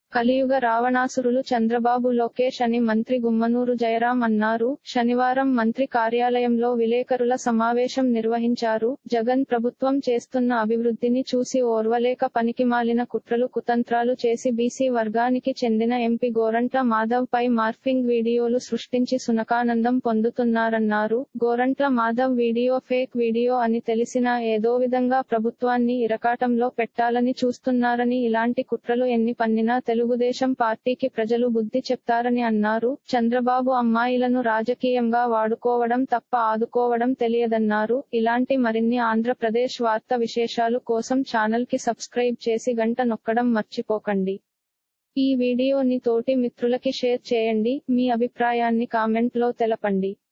కలియుగ రావణాసురులు చంద్రబాబు లోకేష్ అని మంత్రి గుమ్మనూరు జయరాం అన్నారు శనివారం మంత్రి కార్యాలయంలో విలేకరుల సమావేశం నిర్వహించారు జగన్ ప్రభుత్వం చేస్తున్న అభివృద్ధిని చూసి ఓర్వలేక పనికిమాలిన కుట్రలు కుతంత్రాలు చేసి బీసీ వర్గానికి చెందిన ఎంపీ గోరంట్ల మాధవ్ పై మార్ఫింగ్ వీడియోలు సృష్టించి సునకానందం పొందుతున్నారన్నారు Gorantla Madhav video fake video అని తెలిసినా ఏదో విధంగా ప్రభుత్వాన్ని ఇరకాటంలో పెట్టాలని చూస్తున్నారని ఇలాంటి కుట్రలు ఎన్ని పన్నినా తెలుగుదేశం పార్టీకి ప్రజలు బుద్ధి చెప్తారని అన్నారు చంద్రబాబు అమ్మాయిలను రాజకీయంగా వాడుకోవడం తప్ప ఆదుకోవడం తెలియదన్నారు ఇలాంటి మరిన్ని ఆంధ్రప్రదేశ్ వార్త విశేషాలు కోసం ఛానల్ కి సబ్స్క్రైబ్ చేసి గంట నొక్కడం మర్చిపోకండి ఈ వీడియోని తోటి మిత్రులకి షేర్ చేయండి మీ అభిప్రాయాన్ని కామెంట్ లో తెలపండి